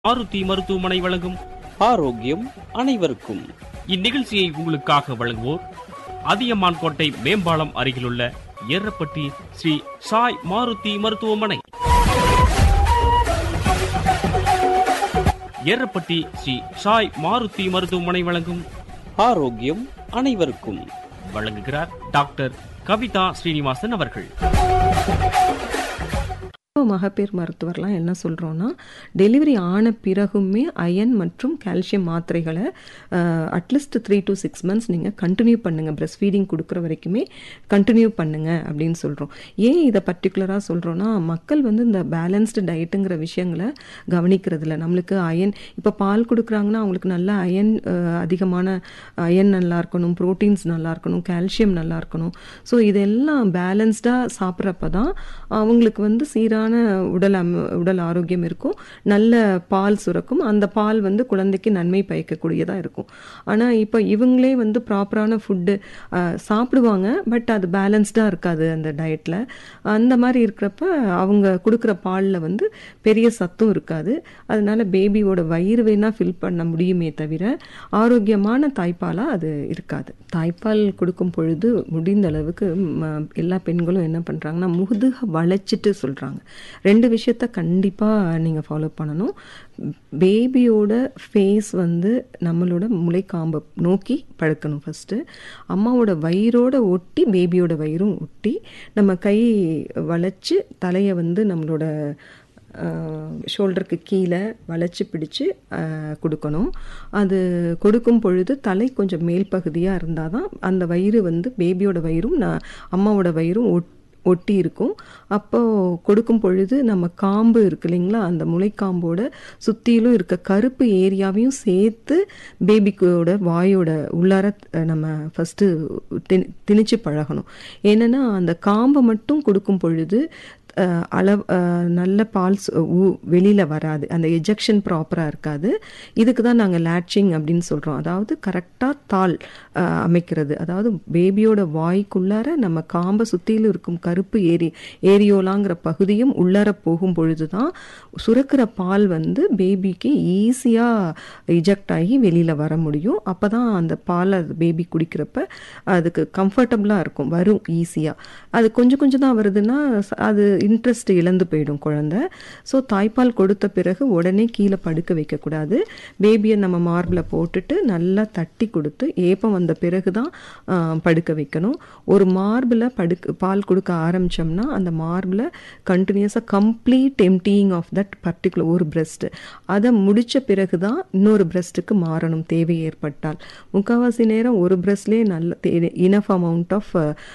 மாருதி மருத்துவமனை வழங்கும் ஆரோக்கியம் அனைவருக்கும் இந்நிகழ்ச்சியை உங்களுக்காக வழங்குவோர் அதியமான் கோட்டை மேம்பாலம் அருகிலுள்ள ஏரப்பட்டி ஸ்ரீ சாய் மாருதி மருத்துவமனை ஏரப்பட்டி ஸ்ரீ சாய் மாருதி மருத்துவமனை வழங்கும் ஆரோக்கியம் அனைவருக்கும் வழங்குகிறார் டாக்டர் கவிதா ஸ்ரீனிவாசன் அவர்கள் இப்போ மகப்பேறு மருத்துவர்லாம் என்ன சொல்கிறோன்னா டெலிவரி ஆன பிறகுமே அயன் மற்றும் கால்சியம் மாத்திரைகளை at least three to six months நீங்கள் கண்டினியூ பண்ணுங்கள் பிரஸ்ட் ஃபீடிங் கொடுக்குற வரைக்குமே கண்டினியூ பண்ணுங்க அப்படின்னு சொல்கிறோம் ஏன் இதை பர்டிகுலராக சொல்கிறோன்னா மக்கள் வந்து இந்த பேலன்ஸ்டு டயட்டுங்கிற விஷயங்களை கவனிக்கிறதில்ல நம்மளுக்கு அயன் இப்போ பால் கொடுக்குறாங்கன்னா அவங்களுக்கு நல்ல அயன் அதிகமான அயன் நல்லா இருக்கணும் ப்ரோட்டீன்ஸ் நல்லா இருக்கணும் கால்சியம் நல்லா இருக்கணும் ஸோ இதெல்லாம் பேலன்ஸ்டாக சாப்பிட்றப்ப தான் அவங்களுக்கு வந்து சீரான உடல் அம் உடல் ஆரோக்கியம் இருக்கும் நல்ல பால் சுரக்கும் அந்த பால் வந்து குழந்தைக்கு நன்மை பயக்கக்கூடியதாக இருக்கும் ஆனால் இப்போ இவங்களே வந்து ப்ராப்பரான ஃபுட்டு சாப்பிடுவாங்க பட் அது பேலன்ஸ்டாக இருக்காது அந்த டயட்டில் அந்த மாதிரி இருக்கிறப்ப அவங்க கொடுக்குற பாலில் வந்து பெரிய சத்தும் இருக்காது அதனால பேபியோட வயிறு வேணால் ஃபில் பண்ண முடியுமே தவிர ஆரோக்கியமான தாய்ப்பாலாக அது இருக்காது தாய்ப்பால் கொடுக்கும் பொழுது முடிந்த அளவுக்கு ம- எல்லா பெண்களும் என்ன பண்ணுறாங்கன்னா முதுக வளைச்சிட்டு சொல்கிறாங்க ரெண்டு விஷயத்த கண்டிப்பாக நீங்கள் ஃபாலோ பண்ணணும் பேபியோட ஃபேஸ் வந்து நம்மளோட முளைக்காம்பை நோக்கி படுக்கணும் ஃபஸ்ட்டு அம்மாவோட வயிறோட ஒட்டி பேபியோட வயிறும் ஒட்டி நம்ம கை வளைச்சு தலையை வந்து நம்மளோட ஷோல்டருக்கு கீழே வளைச்சி பிடிச்சு அஹ், கொடுக்கணும் அது கொடுக்கும் பொழுது தலை கொஞ்சம் மேல் பகுதியாக இருந்தால் தான் அந்த வயிறு வந்து பேபியோட வயிறும் நான் அம்மாவோட வயிறும் ஒட் ஒட்டி இருக்கும் அப்போ கொடுக்கும் பொழுது நம்ம காம்பு இருக்கு இல்லைங்களா அந்த முளைக்காம்போட சுற்றிலும் இருக்க கருப்பு ஏரியாவையும் சேர்த்து பேபிக்கோட வாயோட உள்ளார அஹ், நம்ம ஃபஸ்ட்டு திணி திணிச்சு பழகணும் ஏன்னா அந்த காம்பை மட்டும் கொடுக்கும் பொழுது அஹ், அளவு அஹ், நல்ல பால் வெளியில் வராது அந்த எஜெக்ஷன் ப்ராப்பராக இருக்காது இதுக்கு தான் நாங்கள் லேட்சிங் அப்படின்னு சொல்கிறோம் அதாவது கரெக்டாக தாள் அஹ், அமைக்கிறது அதாவது பேபியோட வாய்க்குள்ளார நம்ம காம்பை சுற்றிலும் இருக்கும் கருப்பு ஏரி ஏரியோலாங்கிற பகுதியும் உள்ளார போகும் பொழுது தான் சுரக்கிற பால் வந்து பேபிக்கு ஈஸியாக இஜெக்ட் ஆகி வெளியில் வர முடியும் அப்போ தான் அந்த பால் அது பேபி குடிக்கிறப்ப அதுக்கு கம்ஃபர்டபுளாக இருக்கும் வரும் ஈஸியாக அது கொஞ்சம் கொஞ்சம் தான் வருதுன்னா ச- அது இன்ட்ரெஸ்ட் இழந்து போயிடும் குழந்தை ஸோ தாய்ப்பால் கொடுத்த பிறகு உடனே கீழே படுக்க வைக்கக்கூடாது பேபியை நம்ம மார்பில் போட்டுட்டு நல்லா தட்டி கொடுத்து ஏப்பம் வந்த பிறகு தான் ஆ, படுக்க வைக்கணும் ஒரு மார்பில் படுக்க பால் கொடுக்க ஆரம்பித்தோம்னா அந்த மார்பில் கண்டினியூஸாக complete emptying of that particular ஒரு பிரஸ்ட் அதை முடிச்ச பிறகு தான் இன்னொரு பிரஸ்ட்டுக்கு மாறணும் தேவை ஏற்பட்டால் முக்கால்வாசி நேரம் ஒரு பிரஸ்ட்லேயே நல்ல தே இனஃப் அமௌண்ட் ஆஃப்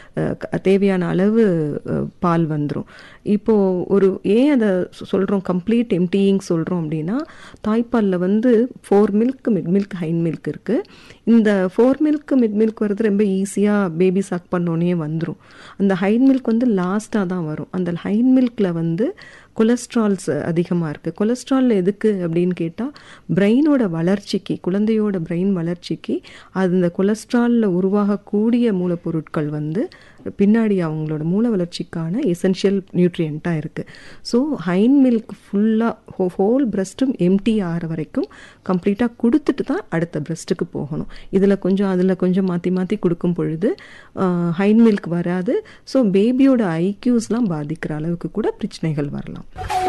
தேவையான அளவு அஹ், பால் வந்துடும் இப்போ ஒரு ஏன் அதை சொல்கிறோம் கம்ப்ளீட் எம்டியிங் சொல்கிறோம் அப்படின்னா தாய்ப்பாலில் வந்து fore milk mid milk hind milk இருக்குது இந்த ஃபோர் மில்க் மிட் மில்க் வர்றது ரொம்ப ஈஸியாக பேபி சக் பண்ணோன்னே வந்துடும் அந்த ஹைன் மில்க் வந்து லாஸ்ட்டாக தான் வரும் அந்த ஹைன் மில்கில் வந்து கொலஸ்ட்ரால்ஸ் அதிகமாக இருக்குது கொலஸ்ட்ரால் எதுக்கு அப்படின்னு கேட்டால் பிரெயினோட வளர்ச்சிக்கு குழந்தையோட பிரெயின் வளர்ச்சிக்கு அது இந்த கொலஸ்ட்ராலில் உருவாகக்கூடிய மூலப்பொருட்கள் வந்து பின்னாடி அவங்களோட மூல வளர்ச்சிக்கான எசென்ஷியல் நியூட்ரியண்ட்டாக இருக்குது ஸோ ஹைன் மில்க் ஃபுல்லாக ஹோல் பிரஸ்ட்டும் எம்டி ஆகிற வரைக்கும் கம்ப்ளீட்டாக கொடுத்துட்டு தான் அடுத்த பிரஸ்ட்டுக்கு போகணும் இதில் கொஞ்சம் அதில் கொஞ்சம் மாற்றி மாற்றி கொடுக்கும் பொழுது ஹைன் மில்க் வராது ஸோ பேபியோட ஐக்யூஸ்லாம் பாதிக்கிற அளவுக்கு கூட பிரச்சனைகள் வரலாம்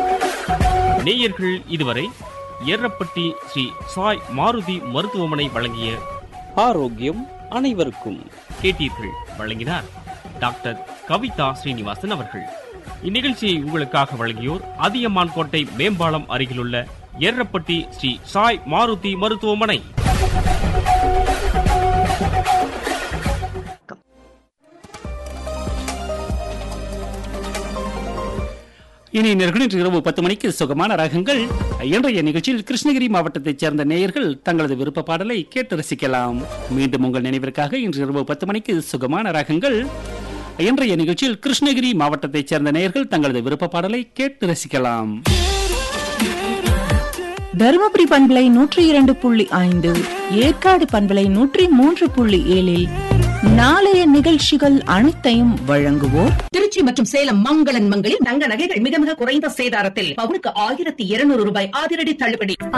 நேயர்கள் இதுவரை ஏரப்பட்டி ஸ்ரீ சாய் மாருதி மருத்துவமனை வழங்கிய ஆரோக்கியம் அனைவருக்கும் கேட்டீர்கள் வழங்கினார் டாக்டர் கவிதா ஸ்ரீனிவாசன் அவர்கள் இந்நிகழ்ச்சியை உங்களுக்காக வழங்கியோர் அதியமான் கோட்டை மேம்பாலம் அருகிலுள்ள ஏரப்பட்டி ஸ்ரீ சாய் மாருதி மருத்துவமனை இனி நேயர்களே, இன்று இரவு பத்து மணிக்கு சுகமான ராகங்கள் இன்றைய நிகழ்ச்சியில் கிருஷ்ணகிரி மாவட்டத்தைச் சேர்ந்த நேயர்கள் தங்களது விருப்ப பாடலை கேட்டு ரசிக்கலாம் மீண்டும் உங்கள் நினைவிற்காக இன்று இரவு பத்து மணிக்கு சுகமான ராகங்கள் இன்றைய நிகழ்ச்சியில் கிருஷ்ணகிரி மாவட்டத்தைச் சேர்ந்த நேயர்கள் தங்களது விருப்ப பாடலை கேட்டு ரசிக்கலாம் தருமபுரி பண்பலை நூற்றி இரண்டு புள்ளி ஐந்து ஏற்காடு பண்பலை நூற்றி மூன்று புள்ளி ஏழில் நாளைய நிகழ்ச்சிகள் அனைத்தையும் வழங்குவோர் திருச்சி மற்றும் சேலம் மங்களன் மங்களில் தங்க நகைகள் மிக மிக குறைந்த சேதாரத்தில் பவுனுக்கு ஆயிரத்தி இருநூறு ரூபாய் அதிரடி தள்ளுபடி